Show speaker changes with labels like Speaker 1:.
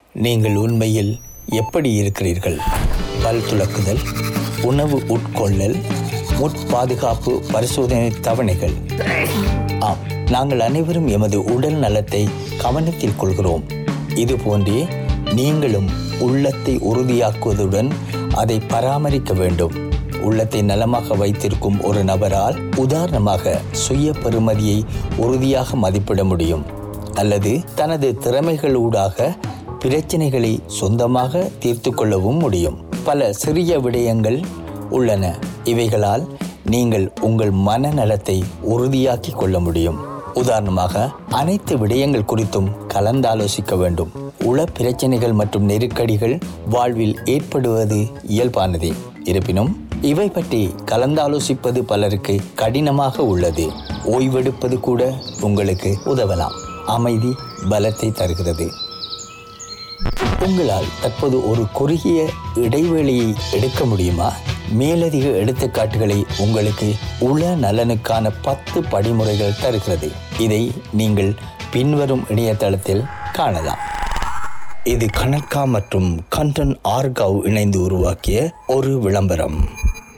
Speaker 1: நீங்கள் உண்மையில் எப்படி இருக்கிறீர்கள் பல் துலக்குதல் உணவு உட்கொள்ளல் முட்பாதுகாப்பு பரிசோதனை தவணைகள் ஆம் நாங்கள் அனைவரும் எமது உடல் நலத்தை கவனத்தில் கொள்கிறோம் இது போன்றே நீங்களும் உள்ளத்தை உறுதியாக்குவதுடன் அதை பராமரிக்க வேண்டும் உள்ளத்தை நலமாக வைத்திருக்கும் ஒரு நபரால் உதாரணமாக சுய பெறுமதியை உறுதியாக மதிப்பிட முடியும் அல்லது தனது திறமைகளூடாக பிரச்சனைகளை சொந்தமாக தீர்த்து கொள்ளவும் முடியும் பல சிறிய விடயங்கள் உள்ளன இவைகளால் நீங்கள் உங்கள் மனநலத்தை உறுதியாக்கி கொள்ள முடியும் உதாரணமாக அனைத்து விடயங்கள் குறித்தும் கலந்தாலோசிக்க வேண்டும் உள பிரச்சனைகள் மற்றும் நெருக்கடிகள் வாழ்வில் ஏற்படுவது இயல்பானதே இருப்பினும் இவை பற்றி கலந்தாலோசிப்பது பலருக்கு கடினமாக உள்ளது ஓய்வெடுப்பது கூட உங்களுக்கு உதவலாம் அமைதி பலத்தை தருகிறது உங்களால் தற்போது ஒரு குறுகிய இடைவெளியை எடுக்க முடியுமா மேலதிக எடுத்துக்காட்டுகளை உங்களுக்கு உள நலனுக்கான பத்து படிமுறைகள் தருகிறது இதை நீங்கள் பின்வரும் இணையதளத்தில் காணலாம் இது கணக்கா மற்றும் கண்டன் ஆர்காவ் இணைந்து உருவாக்கிய ஒரு விளம்பரம்